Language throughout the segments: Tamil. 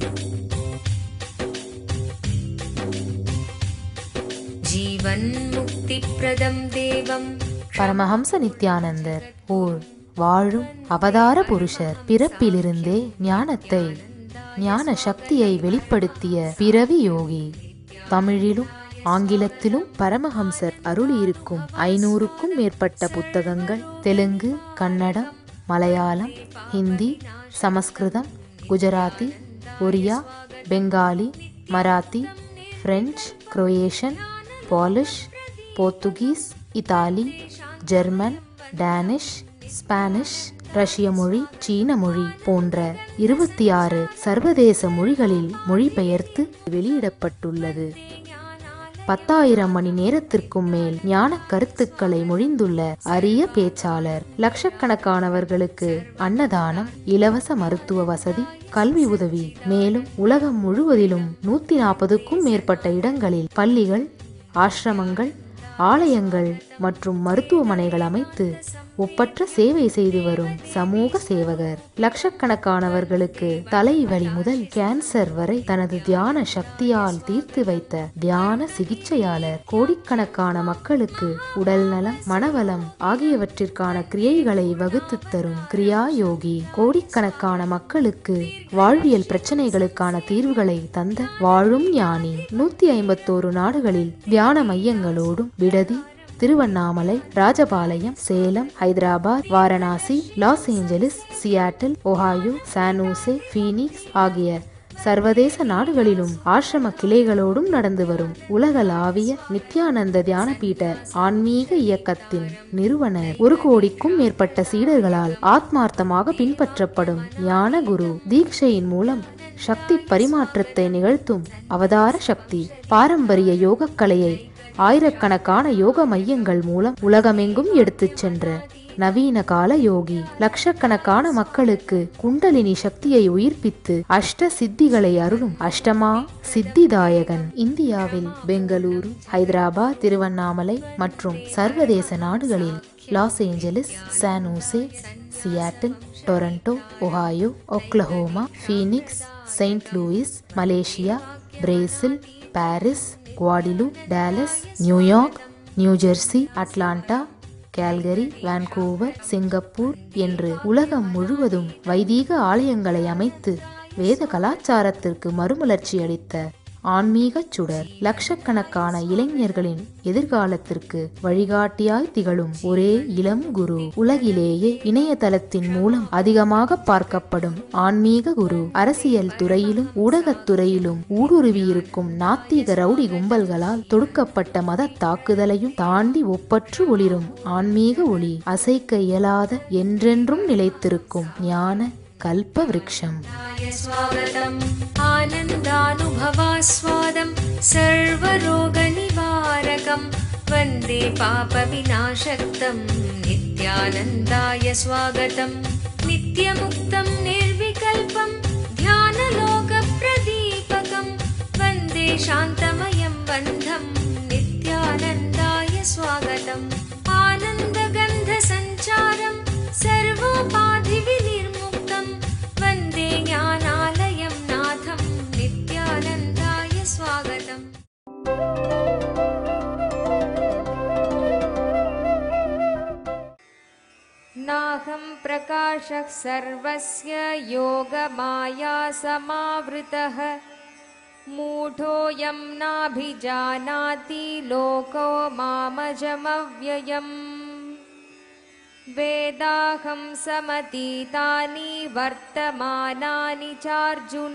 जीवन्मुक्तिप्रदं देवम् பரமஹம்ச நித்யானந்தர் ஓர் வாழும் அவதார புருஷர் பிறப்பிலிருந்தே ஞானத்தை ஞான சக்தியை வெளிப்படுத்திய பிறவி யோகி தமிழிலும் ஆங்கிலத்திலும் பரமஹம்சர் அருளியிருக்கும் ஐநூறுக்கும் மேற்பட்ட புத்தகங்கள் Telugu Kannada Malayalam Hindi Sanskrit Gujarati Oriya Bengali Marathi French Croatian Polish Portuguese Italy German Danish Spanish ரஷ்ய மொழி சீன மொழி போன்ற இருபத்தி ஆறு சர்வதேச மொழிகளில் மொழிபெயர்த்து வெளியிடப்பட்டுள்ளது பத்தாயிரம் மணி நேரத்திற்கும் மேல் ஞான கருத்துக்களை மொழிந்துள்ள அரிய பேச்சாளர் லட்சக்கணக்கானவர்களுக்கு அன்னதானம் இலவச மருத்துவ வசதி கல்வி உதவி மேலும் உலகம் முழுவதிலும் நூத்தி நாற்பதுக்கும் மேற்பட்ட இடங்களில் பள்ளிகள் ஆசிரமங்கள் ஆலயங்கள் மற்றும் மருத்துவமனைகள் அமைத்து ஒப்பற்ற சேவை செய்து வரும் சமூக சேவகர் லட்சக்கணக்கானவர்களுக்கு தலைவலி முதல் கேன்சர் வரை தனது தியான சக்தியால் தீர்த்து வைத்த தியான சிகிச்சையாளர் கோடிக்கணக்கான மக்களுக்கு உடல் நலம் மனவளம் ஆகியவற்றிற்கான கிரியைகளை வகுத்து தரும் கிரியா யோகி கோடிக்கணக்கான மக்களுக்கு வாழ்வியல் பிரச்சனைகளுக்கான தீர்வுகளை தந்த வாழும் ஞானி நூத்தி ஐம்பத்தோரு நாடுகளில் தியான மையங்களோடும் விடுதி Tiruvannamalai Rajapalayam Salem Hyderabad Varanasi Los Angeles Seattle Ohio San Jose Phoenix ஆகிய சர்வதேச நாடுகளிலும் ஆசிரம கிளைகளோடும் நடந்து வரும் உலகளாவிய நித்யானந்த தியானபீட ஆன்மீக இயக்கத்தின் நிறுவனர் ஒரு கோடிக்கும் மேற்பட்ட சீடர்களால் ஆத்மார்த்தமாக பின்பற்றப்படும் ஞான குரு தீட்சையின் மூலம் சக்தி பரிமாற்றத்தை நிகழ்த்தும் அவதார சக்தி பாரம்பரிய யோகக்கலையை ஆயிரக்கணக்கான யோக மையங்கள் மூலம் உலகமெங்கும் எடுத்துச் சென்ற நவீன கால யோகி லட்சக்கணக்கான மக்களுக்கு குண்டலினி சக்தியை உயிர்ப்பித்து அஷ்ட சித்திகளை அருளும் அஷ்டமா சித்திதாயகன் இந்தியாவில் பெங்களூரு ஹைதராபாத் திருவண்ணாமலை மற்றும் சர்வதேச நாடுகளில் Los Angeles San Jose Seattle Toronto Ohio Oklahoma Phoenix Saint Louis Malaysia Brazil Paris குவாடிலு Dallas New York New Jersey Atlanta Calgary Vancouver Singapore என்று உலகம் முழுவதும் வைதீக ஆலயங்களை அமைத்து வேத கலாச்சாரத்திற்கு மறுமலர்ச்சி அளித்த ஆன்மீகச் சுடர் லட்சக்கணக்கான இளைஞர்களின் எதிர்காலத்திற்கு வழிகாட்டியாய் திகழும் ஒரே இளம் குரு உலகிலேயே இணையதளத்தின் மூலம் அதிகமாக பார்க்கப்படும் ஆன்மீக குரு அரசியல் துறையிலும் ஊடகத் துறையிலும் ஊடுருவியிருக்கும் நாத்திக ரவுடி கும்பல்களால் தொடுக்கப்பட்ட மத தாக்குதலையும் தாண்டி ஒப்பற்று ஒளிரும் ஆன்மீக ஒளி அசைக்க இயலாத என்றென்றும் நிலைத்திருக்கும் ஞான கல்ப விருட்சம் य स्वागतम् आनन्दानुभवास्वादं सर्वरोगनिवारकं वन्दे पापविनाशक्तं नित्यानन्दाय स्वागतम् नित्यमुक्तं निर्विकल्पं ध्यानलोकप्रदीपकं वन्दे शान्तमयं बन्धं नित्यानन्दाय स्वागतम् आनन्दगन्धसञ्चारं सर्वोपाधिविनिर्मुक्तं वन्दे ज्ञानालयं नाथं नित्यानन्दाय स्वागतम् नाहं प्रकाशः सर्वस्य योगमाया समावृतः मूढोऽयं नाभिजानाति लोको मामजमव्ययम् वेदाहं समतीतानि वर्तमानानि चार्जुन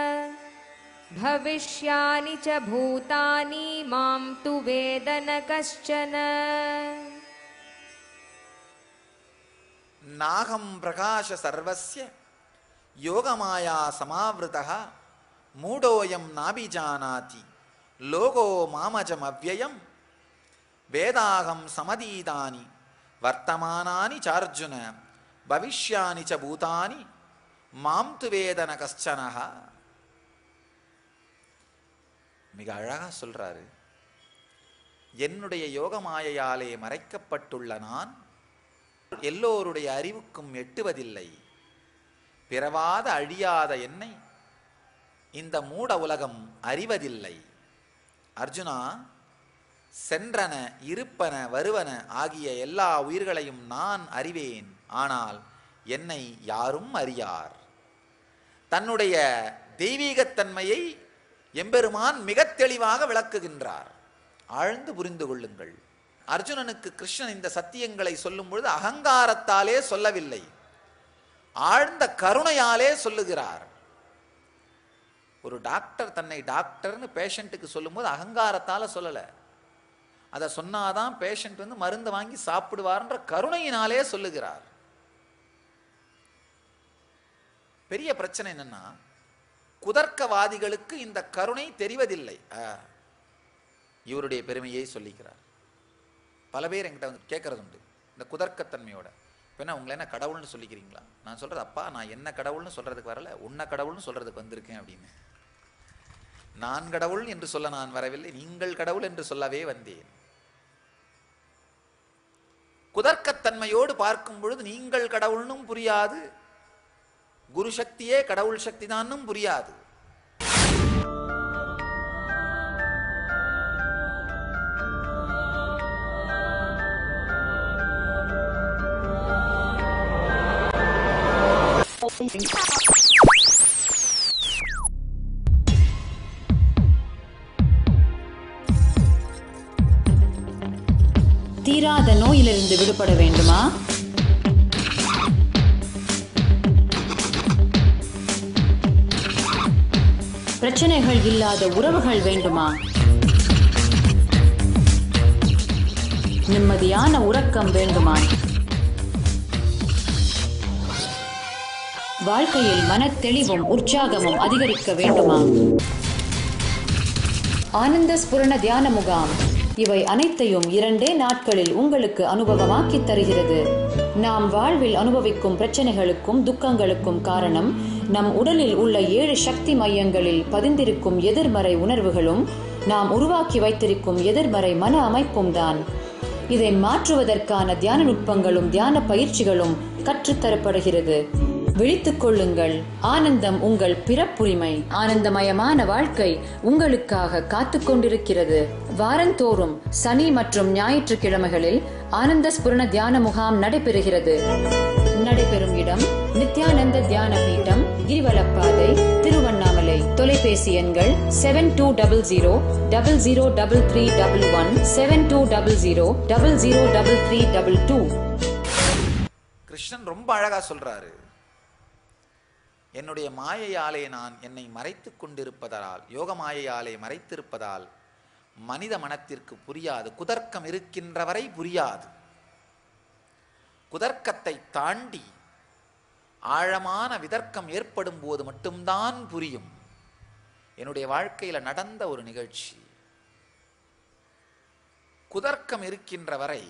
भविष्यानि च भूतानि मां तु वेद न कश्चन నాహం ప్రకాశ సర్వస్య యోగమాయా సమావృత మూఢోయం నాభిజానాతి లోకో మామజమవ్యయం వేదాహం సమదీతాని వర్తమానాని చార్జున భవిష్యాని చ భూతాని మాం తు వేదన కశ్చన மிக அழகா சொல்றாரு என்னுடைய யோகமாயையாலே மறைக்கப்பட்டுள்ள நான் எல்லோருடைய அறிவுக்கும் எட்டுவதில்லை பிறவாத அழியாத என்னை இந்த மூட உலகம் அறிவதில்லை அர்ஜுனா சென்றன இருப்பன வருவன ஆகிய எல்லா உயிர்களையும் நான் அறிவேன் ஆனால் என்னை யாரும் அறியார் தன்னுடைய தெய்வீகத்தன்மையை எம்பெருமான் மிகத் தெளிவாக விளக்குகின்றார் ஆழ்ந்து புரிந்து கொள்ளுங்கள் அர்ஜுனனுக்கு கிருஷ்ணன் இந்த சத்தியங்களை சொல்லும் பொழுது அகங்காரத்தாலே சொல்லவில்லை ஆழ்ந்த கருணையாலே சொல்லுகிறார் ஒரு டாக்டர் தன்னை டாக்டர்னு பேஷண்ட்டுக்கு சொல்லும்போது அகங்காரத்தால சொல்லலை அதை சொன்னாதான் பேஷண்ட் வந்து மருந்து வாங்கி சாப்பிடுவார்ன்ற கருணையினாலே சொல்லுகிறார் பெரிய பிரச்சனை என்னன்னா குதர்க்கவாதிகளுக்கு இந்த கருணை தெரிவதில்லை ஆ, இவருடைய பெருமையை சொல்லிக்கிறார் பல பேர் என்கிட்ட வந்து கேட்கறது உண்டு இந்த குதர்க்கத்தன்மையோட இப்போ என்ன உங்களை என்ன கடவுள்னு சொல்லிக்கிறீங்களா நான் சொல்றது அப்பா நான் என்ன கடவுள்னு சொல்றதுக்கு வரல உன்னை கடவுள்னு சொல்றதுக்கு வந்திருக்கேன் அப்படின்னு நான் கடவுள் என்று சொல்ல நான் வரவில்லை நீங்கள் கடவுள் என்று சொல்லவே வந்தேன் குதர்க்கத்தன்மையோடு பார்க்கும் பொழுது நீங்கள் கடவுள்னும் புரியாது குரு சக்தியே கடவுள் சக்தி தானும் புரியாது தீராத நோயிலிருந்து விடுபட வேண்டுமா பிரச்சனைகள் இல்லாத உறவுகள் வேண்டுமா நிம்மதியான உறக்கம் வேண்டுமா வாழ்க்கையில் மனத்தெளிவும் உற்சாகமும் அதிகரிக்க வேண்டுமா ஆனந்த ஸ்புரண தியான முகாம் இவை அனைத்தையும் இரண்டே நாட்களில் உங்களுக்கு அனுபவமாக்கித் தருகிறது நாம் வாழ்வில் அனுபவிக்கும் பிரச்சனைகளுக்கும் துக்கங்களுக்கும் காரணம் நம் உடலில் உள்ள ஏழு சக்தி மையங்களில் பதிந்திருக்கும் எதிர்மறை உணர்வுகளும் நாம் உருவாக்கி வைத்திருக்கும் எதிர்மறை மன அமைப்பும் தான் இதை மாற்றுவதற்கான தியான நுட்பங்களும் தியான பயிற்சிகளும் கற்றுத்தரப்படுகிறது விழித்துக் கொள்ளுங்கள் ஆனந்தம் உங்கள் பிறப்புரிமை ஆனந்தமயமான வாழ்க்கை உங்களுக்காக காத்துக் கொண்டிருக்கிறது வாரந்தோறும் சனி மற்றும் ஞாயிற்றுக்கிழமைகளில் ஆனந்த ஸ்புரண தியான முகாம் நடைபெறுகிறது நடைபெறும் இடம் நித்யானந்த தியான பீட்டம் கிரிவலப்பாதை திருவண்ணாமலை தொலைபேசி எண்கள் seven two double zero double zero double three double one seven two double zero double zero double three double two Krishnan ரொம்ப அழகா சொல்றாரு என்னுடைய மாயையாலே நான் என்னை மறைத்துக் கொண்டிருப்பதால் யோக மாயையாலே மறைத்திருப்பதால் மனித மனத்திற்கு புரியாது குதர்க்கம் இருக்கின்ற வரை புரியாது குதர்க்கத்தை தாண்டி ஆழமான விதர்க்கம் ஏற்படும் போது மட்டும்தான் புரியும் என்னுடைய வாழ்க்கையில நடந்த ஒரு நிகழ்ச்சி குதர்க்கம் இருக்கின்ற வரை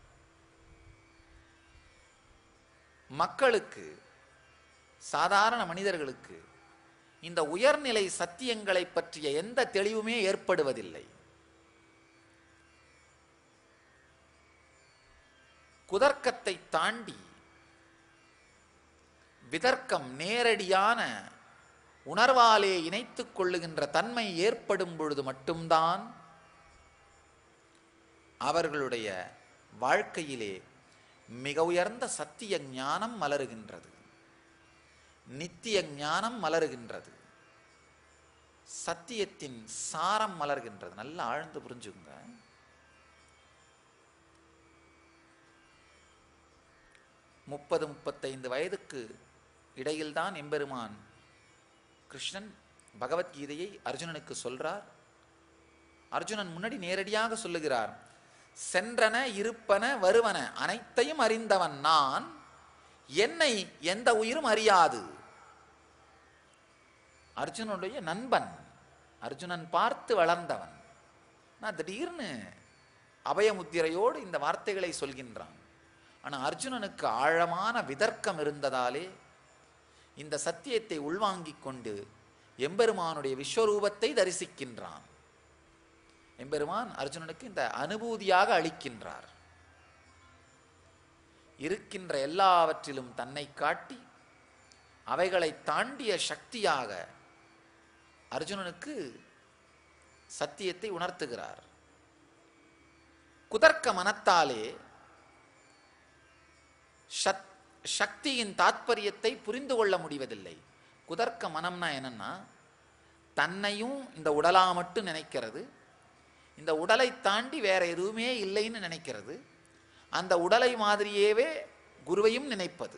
மக்களுக்கு சாதாரண மனிதர்களுக்கு இந்த உயர்நிலை சத்தியங்களை பற்றிய எந்த தெளிவுமே ஏற்படுவதில்லை குதர்க்கத்தை தாண்டி விதர்க்கம் நேரடியான உணர்வாலே இணைத்துக் கொள்ளுகின்ற தன்மை ஏற்படும் பொழுது மட்டும்தான் அவர்களுடைய வாழ்க்கையிலே மிக உயர்ந்த சத்திய ஞானம் மலருகின்றது நித்திய ஞானம் மலருகின்றது சத்தியத்தின் சாரம் மலர்கின்றது நல்லா ஆழ்ந்து புரிஞ்சுக்குங்க முப்பது முப்பத்தைந்து வயதுக்கு இடையில்தான் எம்பெருமான் கிருஷ்ணன் பகவத்கீதையை அர்ஜுனனுக்கு சொல்றார் அர்ஜுனன் முன்னாடி நேரடியாக சொல்லுகிறார் சென்றன இருப்பன வருவன அனைத்தையும் அறிந்தவன் நான் என்னை எந்த உயிரும் அறியாது அர்ஜுனனுடைய நண்பன் அர்ஜுனன் பார்த்து வளர்ந்தவன் நான் திடீர்னு அபயமுத்திரையோடு இந்த வார்த்தைகளை சொல்கின்றான் ஆனா அர்ஜுனனுக்கு ஆழமான விதர்க்கம் இருந்ததாலே இந்த சத்தியத்தை உள்வாங்கிக் கொண்டு எம்பெருமானுடைய விஸ்வரூபத்தை தரிசிக்கின்றான் எம்பெருமான் அர்ஜுனனுக்கு இந்த அனுபூதியாக அளிக்கின்றார் இருக்கின்ற எல்லாவற்றிலும் தன்னை காட்டி அவைகளை தாண்டிய சக்தியாக அர்ஜுனனுக்கு சத்தியத்தை உணர்த்துகிறார் குதர்க்க மனத்தாலே சத் சக்தியின் தாத்பரியத்தை புரிந்து கொள்ள முடிவதில்லை குதர்க்க மனம்னா என்னன்னா தன்னையும் இந்த உடலா மட்டும் நினைக்கிறது இந்த உடலை தாண்டி வேற எதுவுமே இல்லைன்னு நினைக்கிறது அந்த உடலை மாதிரியேவே குருவையும் நினைப்பது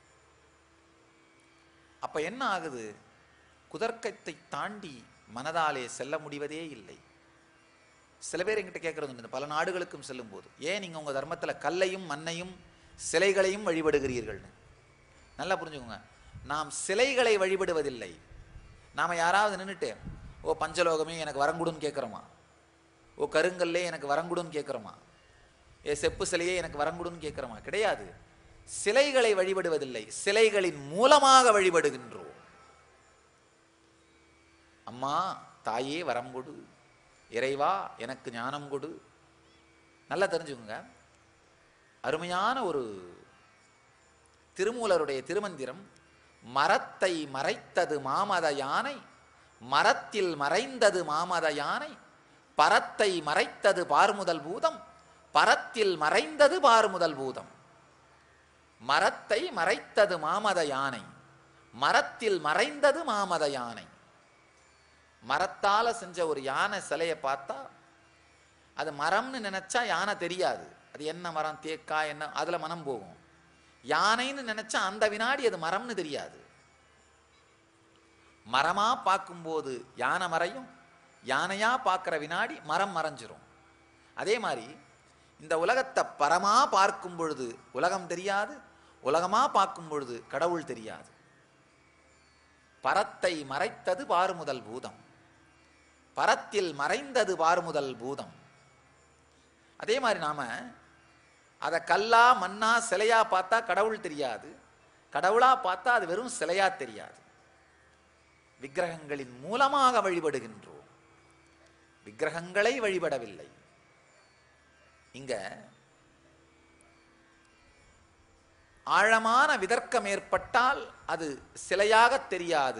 அப்ப என்ன ஆகுது குதர்க்கத்தை தாண்டி மனதாலே செல்ல முடிவதே இல்லை சில பேர் என்கிட்ட கேட்கறது உண்டு பல நாடுகளுக்கும் செல்லும் போது ஏன் நீங்க உங்க தர்மத்துல கல்லையும் மண்ணையும் சிலைகளையும் வழிபடுகிறீர்கள்னு நல்லா புரிஞ்சுக்கோங்க நாம் சிலைகளை வழிபடுவதில்லை நாம யாராவது நின்றுட்டு ஓ பஞ்சலோகமே எனக்கு வரங்குடுன்னு கேட்குறோமா ஓ கருங்கல்லே எனக்கு வரங்குடுன்னு கேட்குறோமா ஏ செப்பு சிலையே எனக்கு வரங்குடுன்னு கேட்குறோமா கிடையாது சிலைகளை வழிபடுவதில்லை சிலைகளின் மூலமாக வழிபடுகின்றோம் அம்மா தாயே வரம் கொடு இறைவா எனக்கு ஞானம் கொடு நல்லா தெரிஞ்சுக்கோங்க அருமையான ஒரு திருமூலருடைய திருமந்திரம் மரத்தை மறைத்தது மாமத யானை மரத்தில் மறைந்தது மாமத யானை பரத்தை மறைத்தது பார்முதல் பூதம் பரத்தில் மறைந்தது பார்முதல் பூதம் மரத்தை மறைத்தது மாமத யானை மரத்தில் மறைந்தது மாமத யானை மரத்தால செஞ்ச ஒரு யானை சிலையை பார்த்தா அது மரம்னு நினைச்சா யானை தெரியாது அது என்ன மரம் தேக்கா என்ன அதுல மனம் போகும் யானைன்னு நினைச்சா அந்த வினாடி அது மரம்னு தெரியாது மரமா பார்க்கும்போது யானை மறையும் யானையா பார்க்குற வினாடி மரம் மறைஞ்சிரும் அதே மாதிரி இந்த உலகத்தை பரமா பார்க்கும் பொழுது உலகம் தெரியாது உலகமா பார்க்கும் பொழுது கடவுள் தெரியாது பரத்தை மறைத்தது பாருமுதல் பூதம் பரத்தில் மறைந்தது பாருமுதல் பூதம் அதே மாதிரி நாம அதை கல்லா மண்ணா சிலையா பார்த்தா கடவுள் தெரியாது கடவுளா பார்த்தா அது வெறும் சிலையா தெரியாது விக்கிரகங்களின் மூலமாக வழிபடுகின்றோம் விக்கிரகங்களை வழிபடவில்லை இங்க ஆழமான விதர்க்கம் ஏற்பட்டால் அது சிலையாக தெரியாது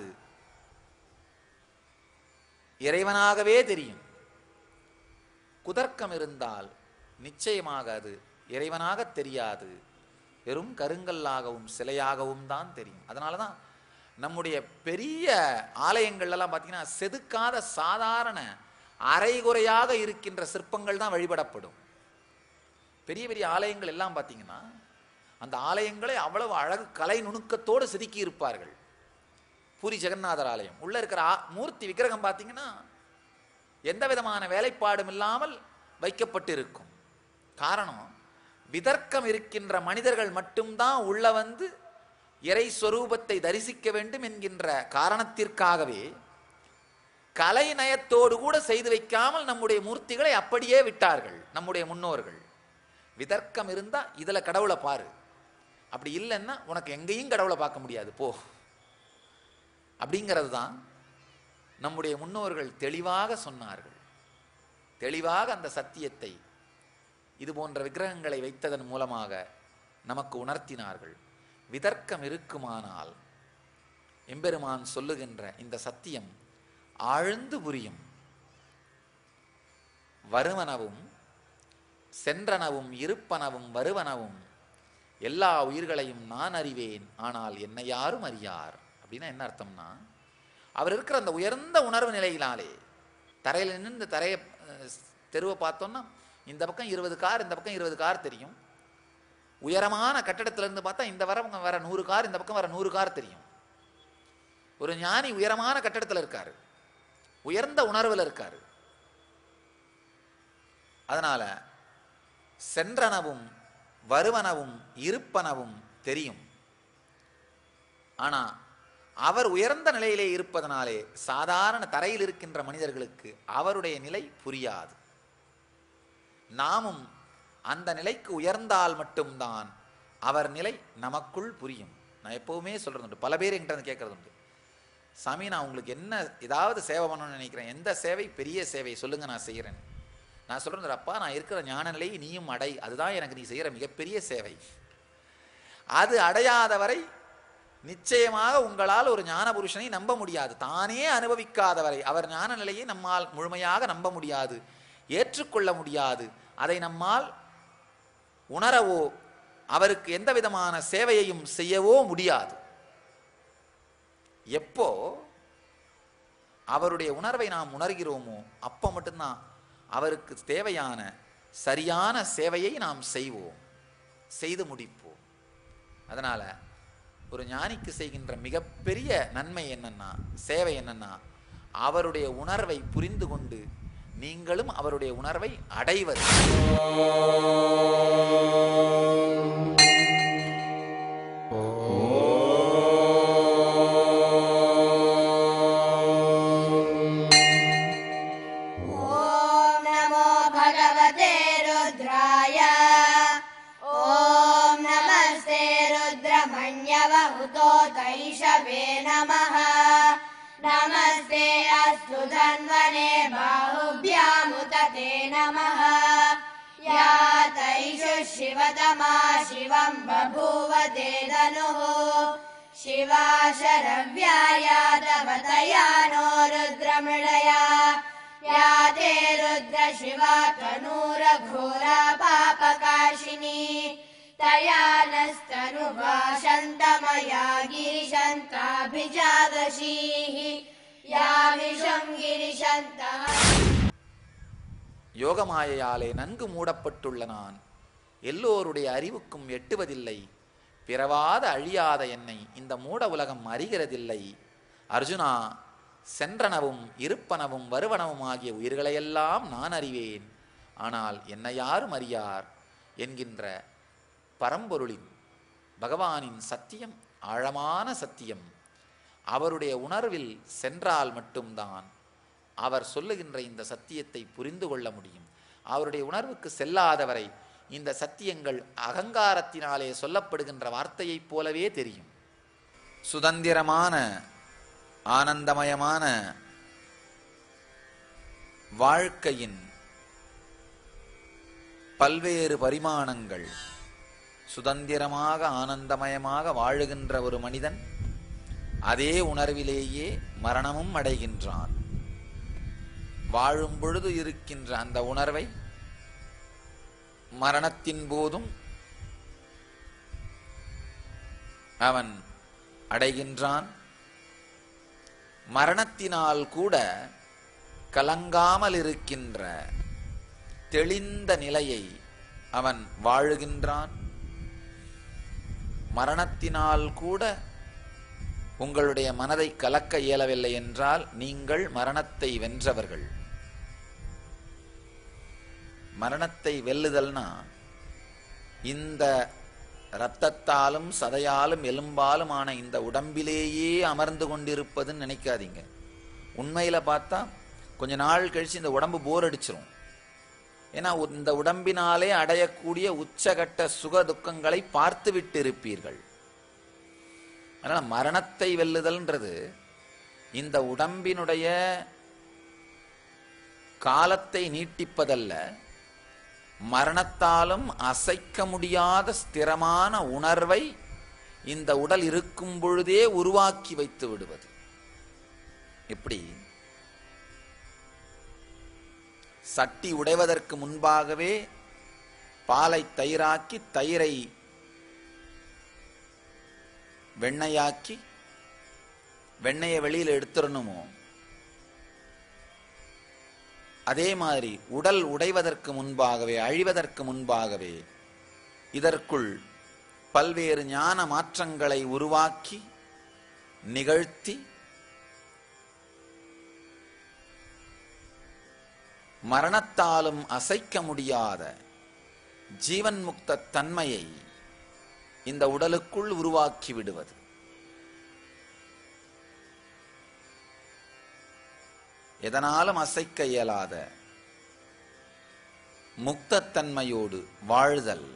இறைவனாகவே தெரியும் குதர்க்கம் இருந்தால் நிச்சயமாக அது இறைவனாக தெரியாது வெறும் கருங்கல்லாகவும் சிலையாகவும் தான் தெரியும் அதனால தான் நம்முடைய பெரிய ஆலயங்கள்லாம் பார்த்தீங்கன்னா செதுக்காத சாதாரண அரைகுறையாக இருக்கின்ற சிற்பங்கள் தான் வழிபடப்படும் பெரிய பெரிய ஆலயங்கள் எல்லாம் பார்த்தீங்கன்னா அந்த ஆலயங்களை அவ்வளவு அழகு கலை நுணுக்கத்தோடு செதுக்கி இருப்பார்கள் பூரி ஜெகநாதர் ஆலயம் உள்ள இருக்கிற ஆ- மூர்த்தி விக்கிரகம் பார்த்தீங்கன்னா எந்த விதமான வேலைப்பாடும் இல்லாமல் வைக்கப்பட்டு இருக்கும் காரணம் விதர்க்கம் இருக்கின்ற மனிதர்கள் மட்டும்தான் உள்ள வந்து இறை சொரூபத்தை தரிசிக்க வேண்டும் என்கின்ற காரணத்திற்காகவே கலை நயத்தோடு கூட செய்து வைக்காமல் நம்முடைய மூர்த்திகளை அப்படியே விட்டார்கள் நம்முடைய முன்னோர்கள் விதர்க்கம் இருந்தா இதுல கடவுளை பாரு அப்படி இல்லைன்னா உனக்கு எங்கேயும் கடவுளை பார்க்க முடியாது போ அப்படிங்கிறது தான் நம்முடைய முன்னோர்கள் தெளிவாக சொன்னார்கள் தெளிவாக அந்த சத்தியத்தை இது போன்ற விக்கிரகங்களை வைத்ததன் மூலமாக நமக்கு உணர்த்தினார்கள் விதர்க்கம் இருக்குமானால் எம்பெருமான் சொல்லுகின்ற இந்த சத்தியம் ஆழ்ந்து புரியும் வருவனவும் சென்றனவும் இருப்பனவும் வருவனவும் எல்லா உயிர்களையும் நான் அறிவேன் ஆனால் என்னை யாரும் அறியார் அப்படின்னா என்ன அர்த்தம்னா அவர் இருக்கிற அந்த உயர்ந்த உணர்வு நிலையினாலே தரையில் நின்று இந்த தரையை அஹ், தெருவை பார்த்தோம்னா இந்த பக்கம் இருபது கார் இந்த பக்கம் இருபது கார் தெரியும் உயரமான கட்டடத்துல இருந்து பார்த்தா இந்த வரவங்க வர நூறு கார் இந்த பக்கம் வர நூறு கார் தெரியும் ஒரு ஞானி உயரமான கட்டடத்துல இருக்காரு உயர்ந்த உணர்வில் இருக்காரு அதனால சென்றனவும் வருவனவும் இருப்பனவும் தெரியும் ஆனா அவர் உயர்ந்த நிலையிலே இருப்பதனாலே சாதாரண தரையில் இருக்கின்ற மனிதர்களுக்கு அவருடைய நிலை புரியாது நாமும் அந்த நிலைக்கு உயர்ந்தால் மட்டும்தான் அவர் நிலை நமக்குள் புரியும் நான் எப்பவுமே சொல்றது உண்டு பல பேர் என்கிட்ட வந்து கேட்கறது உண்டு சாமி நான் உங்களுக்கு என்ன ஏதாவது சேவை பண்ணணும்னு நினைக்கிறேன் எந்த சேவை பெரிய சேவை சொல்லுங்க நான் செய்கிறேன் நான் சொல்றேன் அப்பா நான் இருக்கிற ஞான நிலையை நீயும் அடை அதுதான் எனக்கு நீ செய்கிற மிகப்பெரிய சேவை அது அடையாத வரை நிச்சயமாக உங்களால் ஒரு ஞான புருஷனை நம்ப முடியாது தானே அனுபவிக்காதவரை அவர் ஞான நிலையை நம்மால் முழுமையாக நம்ப முடியாது ஏற்றுக்கொள்ள முடியாது அதை நம்மால் உணரவோ அவருக்கு எந்த விதமான சேவையையும் செய்யவோ முடியாது எப்போ அவருடைய உணர்வை நாம் உணர்கிறோமோ அப்போ மட்டும்தான் அவருக்கு தேவையான சரியான சேவையை நாம் செய்வோம் செய்து முடிப்போம் அதனால ஒரு ஞானிக்கு செய்கின்ற மிகப்பெரிய நன்மை என்னன்னா சேவை என்னன்னா அவருடைய உணர்வை புரிந்து கொண்டு நீங்களும் அவருடைய உணர்வை அடைவது ॐ नमो भगवते रुद्राय ॐ नमस्ते रुद्रमण्यवहुतो कैशवे नमः नमस्ते अस्तु धन्वने बाहुभ्यामुतते नमः या तैषु शिवतमा शिवम् बभूव ते धनुः शिवा शरव्या यादवतया नो रुद्रमृळया या ते रुद्र शिवा तनूरघोरा पापकाशिनी तया नस्तनुभाषन्तमया गिरिशन्ताभिजागशीः या विषम् गिरिशन्तः யோகமாயையாலே நன்கு மூடப்பட்டுள்ள நான் எல்லோருடைய அறிவுக்கும் எட்டுவதில்லை பிறவாத அழியாத என்னை இந்த மூட உலகம் அறிகிறதில்லை அர்ஜுனா சென்றனவும் இருப்பனவும் வருவனவும் ஆகிய உயிர்களையெல்லாம் நான் அறிவேன் ஆனால் என்னை யாரும் அறியார் என்கின்ற பரம்பொருளின் பகவானின் சத்தியம் ஆழமான சத்தியம் அவருடைய உணர்வில் சென்றால் மட்டும்தான் அவர் சொல்லுகின்ற இந்த சத்தியத்தை புரிந்து கொள்ள முடியும் அவருடைய உணர்வுக்கு செல்லாதவரை இந்த சத்தியங்கள் அகங்காரத்தினாலே சொல்லப்படுகின்ற வார்த்தையைப் போலவே தெரியும் சுதந்திரமான ஆனந்தமயமான வாழ்க்கையின் பல்வேறு பரிமாணங்கள் சுதந்திரமாக ஆனந்தமயமாக வாழுகின்ற ஒரு மனிதன் அதே உணர்விலேயே மரணமும் அடைகின்றான் வாழும் பொழுது இருக்கின்ற அந்த உணர்வை மரணத்தின் போதும் அவன் அடைகின்றான் மரணத்தினால் கூட கலங்காமல் இருக்கின்ற தெளிந்த நிலையை அவன் வாழுகின்றான் மரணத்தினால் கூட உங்களுடைய மனதை கலக்க இயலவில்லை என்றால் நீங்கள் மரணத்தை வென்றவர்கள் மரணத்தை வெல்லுதல்னா இந்த இரத்தத்தாலும் சதையாலும் எலும்பாலுமான இந்த உடம்பிலேயே அமர்ந்து கொண்டிருப்பதுன்னு நினைக்காதீங்க உண்மையில பார்த்தா கொஞ்ச நாள் கழிச்சு இந்த உடம்பு போர் அடிச்சிரும் ஏன்னா உ- இந்த உடம்பினாலே அடையக்கூடிய உச்சகட்ட சுக துக்கங்களை பார்த்து விட்டு இருப்பீர்கள் அதனால மரணத்தை வெல்லுதல்ன்றது இந்த உடம்பினுடைய காலத்தை நீட்டிப்பதல்ல மரணத்தாலும் அசைக்க முடியாத ஸ்திரமான உணர்வை இந்த உடல் இருக்கும் பொழுதே உருவாக்கி வைத்து விடுவது எப்படி சட்டி உடைவதற்கு முன்பாகவே பாலை தயிராக்கி தயிரை வெண்ணையாக்கி வெண்ணெயை வெளியில் எடுத்துடணுமோ அதே மாதிரி உடல் உடைவதற்கு முன்பாகவே அழிவதற்கு முன்பாகவே இதற்குள் பல்வேறு ஞான மாற்றங்களை உருவாக்கி நிகழ்த்தி மரணத்தாலும் அசைக்க முடியாத ஜீவன் முக்த தன்மையை இந்த உடலுக்குள் உருவாக்கி விடுவது எதனாலும் அசைக்க இயலாத முக்தத்தன்மையோடு வாழ்தல்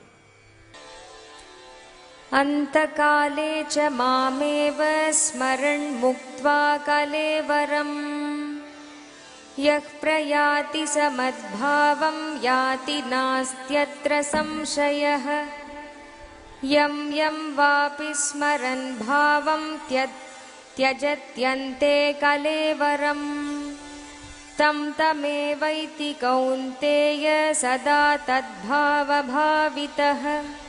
अन्तकाले च मामेव स्मरन् मुक्त्वा कलेवरम् यः प्रयाति स मद्भावं याति नास्त्यत्र संशयः यं यं वापि स्मरन् भावं त्यज त्यजत्यन्ते कलेवरम् तं तमेवैति कौन्तेय सदा तद्भावभावितः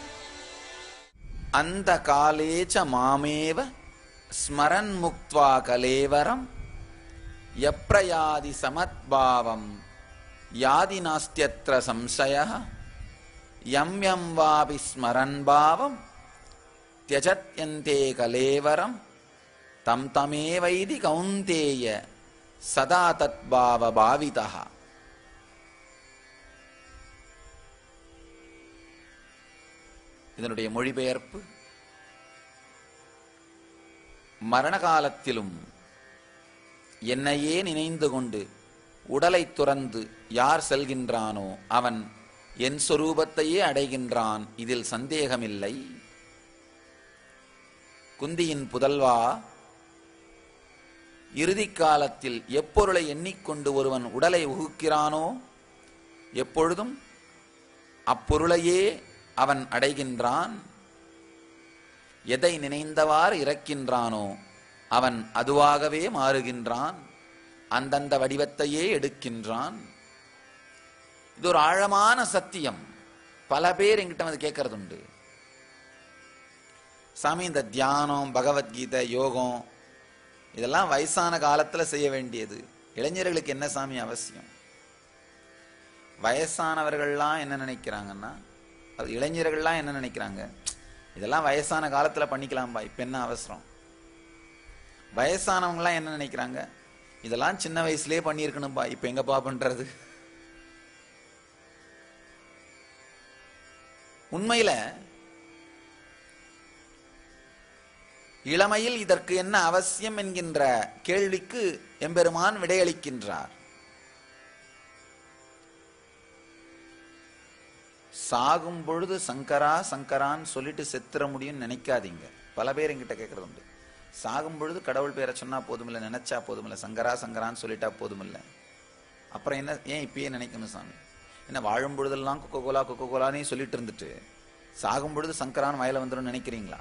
அந்த காலேச்ச மாமேவ ஸ்மரன் முக்த்வா கலேவரம் எப்ரயாதி சமத்பாவம் யாதி நாஸ்தியத்ர சம்சய யம் யம் வாபி ஸ்மரன் பாவம் தியஜத்யந்தே கலேவரம் தம் தமேவைதி கௌந்தேய சதா தத்பாவ பாவிதா இதனுடைய மொழிபெயர்ப்பு மரண காலத்திலும் என்னையே நினைந்து கொண்டு உடலை துறந்து யார் செல்கின்றானோ அவன் என் சொரூபத்தையே அடைகின்றான் இதில் சந்தேகமில்லை குந்தியின் புதல்வா இறுதி காலத்தில் எப்பொருளை எண்ணிக்கொண்டு ஒருவன் உடலை உகுக்கிறானோ எப்பொழுதும் அப்பொருளையே அவன் அடைகின்றான் எதை நினைந்தவாறு இறக்கின்றானோ அவன் அதுவாகவே மாறுகின்றான் அந்தந்த வடிவத்தையே எடுக்கின்றான் இது ஒரு ஆழமான சத்தியம் பல பேர் என்கிட்ட வந்து கேட்கறது உண்டு சாமி இந்த தியானம் பகவத்கீதை யோகம் இதெல்லாம் வயசான காலத்துல செய்ய வேண்டியது இளைஞர்களுக்கு என்ன சாமி அவசியம் வயசானவர்கள்லாம் என்ன நினைக்கிறாங்கன்னா அது இளைஞர்கள்லாம் என்ன நினைக்கிறாங்க இதெல்லாம் வயசான காலத்துல பண்ணிக்கலாம்பா இப்ப என்ன அவசரம் வயசானவங்கலாம் என்ன நினைக்கிறாங்க இதெல்லாம் சின்ன வயசுலயே பண்ணியிருக்கணும்பா இப்ப எங்கப்பா பண்றது உண்மையில இளமையில் இதற்கு என்ன அவசியம் என்கின்ற கேள்விக்கு எம்பெருமான் விடையளிக்கின்றார் சாகும் பொழுது சங்கரா சங்கரான்னு சொல்லிட்டு செத்துற முடியும்னு நினைக்காதீங்க பல பேர் என்கிட்ட கேட்கறது உண்டு சாகும் பொழுது கடவுள் பேரை சொன்னா போதுமில்ல நினைச்சா போதுமில்ல சங்கரா சங்கரான்னு சொல்லிட்டா போதுமில்ல அப்புறம் என்ன ஏன் இப்பயே நினைக்கணும் சாமி என்ன வாழும் பொழுதெல்லாம் கொக்கோ கோலா கொக்கோ கோலானே சொல்லிட்டு இருந்துட்டு சாகும் பொழுது சங்கரான் வயல வந்துடும் நினைக்கிறீங்களா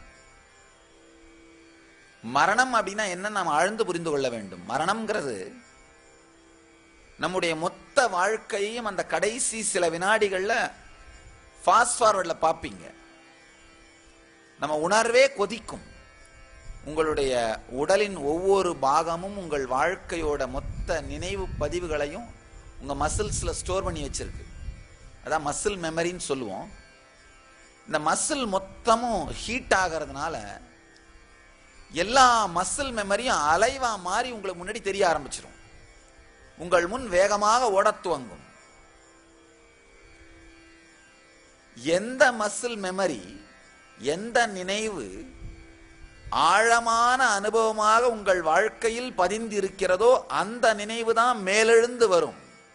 மரணம் அப்படின்னா என்ன நாம் ஆழ்ந்து புரிந்து கொள்ள வேண்டும் மரணம்ங்கிறது நம்முடைய மொத்த வாழ்க்கையையும் அந்த கடைசி சில வினாடிகள்ல ஃபாஸ்ட் ஃபார்வர்ட்ல பார்ப்பீங்க நம்ம உணர்வே கொதிக்கும் உங்களுடைய உடலின் ஒவ்வொரு பாகமும் உங்கள் வாழ்க்கையோட மொத்த நினைவு பதிவுகளையும் உங்க மசில்ஸ்ல ஸ்டோர் பண்ணி வச்சிருக்கு அதான் மசில் மெமரின்னு சொல்லுவோம் இந்த மசில் மொத்தமும் ஹீட் ஆகிறதுனால எல்லா மசில் மெமரியும் அலைவா மாறி உங்களுக்கு முன்னாடி தெரிய ஆரம்பிச்சிடும் உங்கள் முன் வேகமாக ஓடத் துவங்கும் எந்த மசில் மெமரி எந்த நினைவு ஆழமான அனுபவமாக உங்கள் வாழ்க்கையில் பதிந்திருக்கிறதோ அந்த நினைவு தான் மேலெழுந்து வரும்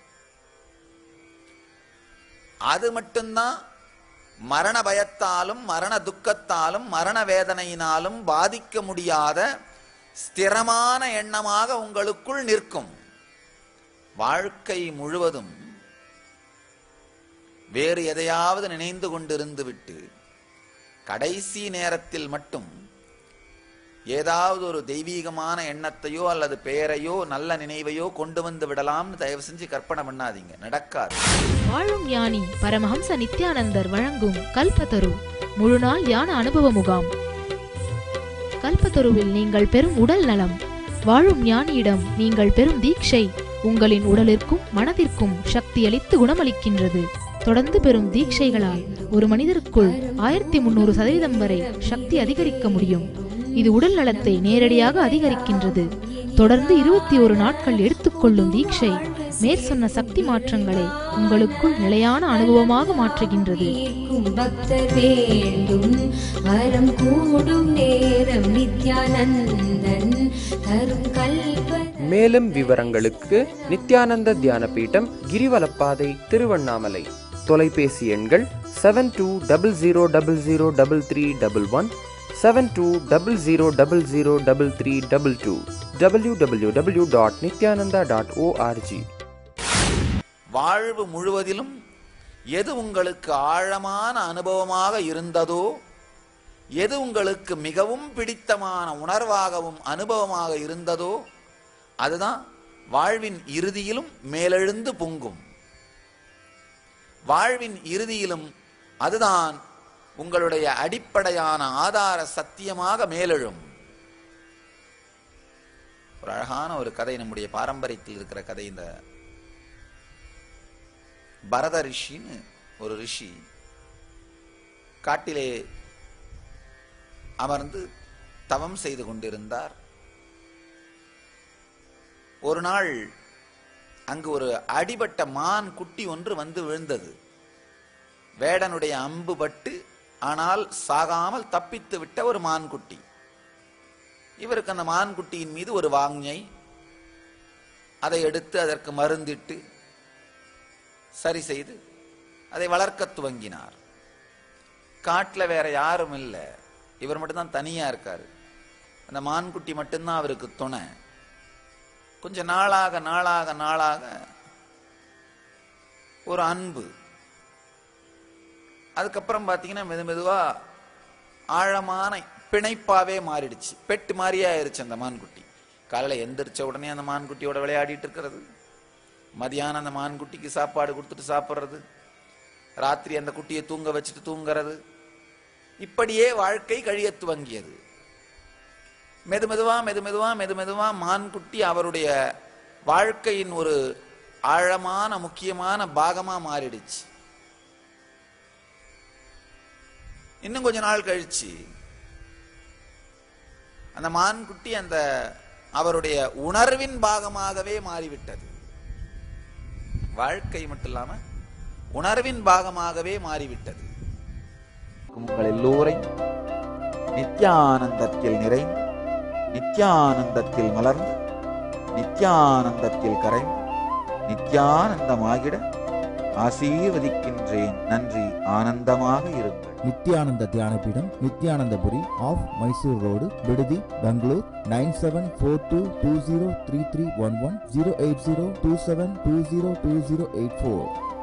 அது மட்டும்தான் மரண பயத்தாலும் மரண துக்கத்தாலும் மரண வேதனையினாலும் பாதிக்க முடியாத ஸ்திரமான எண்ணமாக உங்களுக்குள் நிற்கும் வாழ்க்கை முழுவதும் வேறு எதையாவது நினைந்து கொண்டிருந்து விட்டு கடைசி நேரத்தில் மட்டும் ஏதாவது ஒரு தெய்வீகமான எண்ணத்தையோ அல்லது பெயரையோ நல்ல நினைவையோ கொண்டு வந்து விடலாம்னு தயவு செஞ்சு கற்பனை பண்ணாதீங்க நடக்காது வாழும் ஞானி பரமஹம்ச நித்யானந்தர் வழங்கும் கல்பத்தரு முழுநாள் யான அனுபவ முகாம் கல்பத்தருவில் நீங்கள் பெறும் உடல் நலம் வாழும் ஞானியிடம் நீங்கள் பெறும் தீட்சை உங்களின் உடலிற்கும் மனதிற்கும் சக்தியளித்து குணமளிக்கின்றது தொடர்ந்து பெறும் தீட்சைகளால் ஒரு மனிதருக்குள் ஆயிரத்தி முன்னூறு சதவீதம் வரை சக்தி அதிகரிக்க முடியும் இது உடல் நலத்தை நேரடியாக அதிகரிக்கின்றது தொடர்ந்து இருபத்தி ஒரு நாட்கள் எடுத்துக்கொள்ளும் தீட்சை மேற்சொன்ன சக்தி மாற்றங்களை உங்களுக்குள் நிலையான அனுபவமாக மாற்றுகின்றது ஈர்க்கும் பக்தர் வேண்டும் வரம் கூடும் நேரம் நித்யானந்தன் தரும் கல்ப மேலும் விவரங்களுக்கு நித்யானந்த தியான பீடம் கிரிவலப்பாதை திருவண்ணாமலை தொலைபேசி எண்கள் seven two double zero double zero double three double one seven two double zero double zero double three double two W W W dot Nithyananda dot ORG வாழ்வு முழுவதிலும் எது உங்களுக்கு ஆழமான அனுபவமாக இருந்ததோ எது உங்களுக்கு மிகவும் பிடித்தமான உணர்வாகவும் அனுபவமாக இருந்ததோ அதுதான் வாழ்வின் இறுதியிலும் மேலெழுந்து பொங்கும் வாழ்வின் இறுதியிலும் அதுதான் உங்களுடைய அடிப்படையான ஆதார சத்தியமாக மேலெழும் ஒரு அழகான ஒரு கதை நம்முடைய பாரம்பரியத்தில் இருக்கிற கதை இந்த பரத ரிஷின்னு ஒரு ரிஷி காட்டிலே அமர்ந்து தவம் செய்து கொண்டிருந்தார் ஒரு நாள் அங்கு ஒரு அடிபட்ட மான் குட்டி ஒன்று வந்து விழுந்தது வேடனுடைய அம்பு பட்டு ஆனால் சாகாமல் தப்பித்து விட்ட ஒரு மான் குட்டி இவருக்கு அந்த மான் குட்டியின் மீது ஒரு வாஞ்சை அதை எடுத்து அதற்கு மருந்திட்டு சரி செய்து அதை வளர்க்க துவங்கினார் காட்டில் வேற யாரும் இல்லை இவர் மட்டும்தான் தனியா இருக்காரு அந்த மான்குட்டி மட்டும்தான் அவருக்கு துணை கொஞ்ச நாளாக நாளாக நாளாக ஒரு அன்பு அதுக்கப்புறம் பார்த்தீங்கன்னா மெது மெதுவா ஆழமான பிணைப்பாவே மாறிடுச்சு பெட்டு மாதிரியே ஆயிருச்சு அந்த மான்குட்டி காலையில் எந்திரிச்ச உடனே அந்த மான்குட்டியோட விளையாடிட்டு இருக்கிறது மதியானம் அந்த மான்குட்டிக்கு சாப்பாடு கொடுத்துட்டு சாப்பிட்றது ராத்திரி அந்த குட்டியை தூங்க வச்சுட்டு தூங்குறது இப்படியே வாழ்க்கை கழிய துவங்கியது மெது மெதுவா மெது மெதுவா மெது மெதுவா மான்குட்டி அவருடைய வாழ்க்கையின் ஒரு ஆழமான முக்கியமான பாகமா மாறிடுச்சு இன்னும் கொஞ்ச நாள் கழிச்சு அந்த மான்குட்டி அந்த அவருடைய உணர்வின் பாகமாகவே மாறிவிட்டது வாழ்க்கை மட்டும் இல்லாம உணர்வின் பாகமாகவே மாறிவிட்டது உங்கள் எல்லோரையும் நித்யானந்தத்தில் நிறைந்து நித்யானந்தத்தில் மலர்ந்து நித்யானந்தத்தில் கரைந்து நித்யானந்தமாகிட ஆசீர்வதிக்கின்றேன் நன்றி ஆனந்தமாக இருங்கள் நித்யானந்த தியானபீடம் நித்யானந்தபுரி ஆஃப் மைசூர் ரோடு விடுதி Bangalore nine seven four two two zero three three one one zero eight zero two seven two zero two zero eight four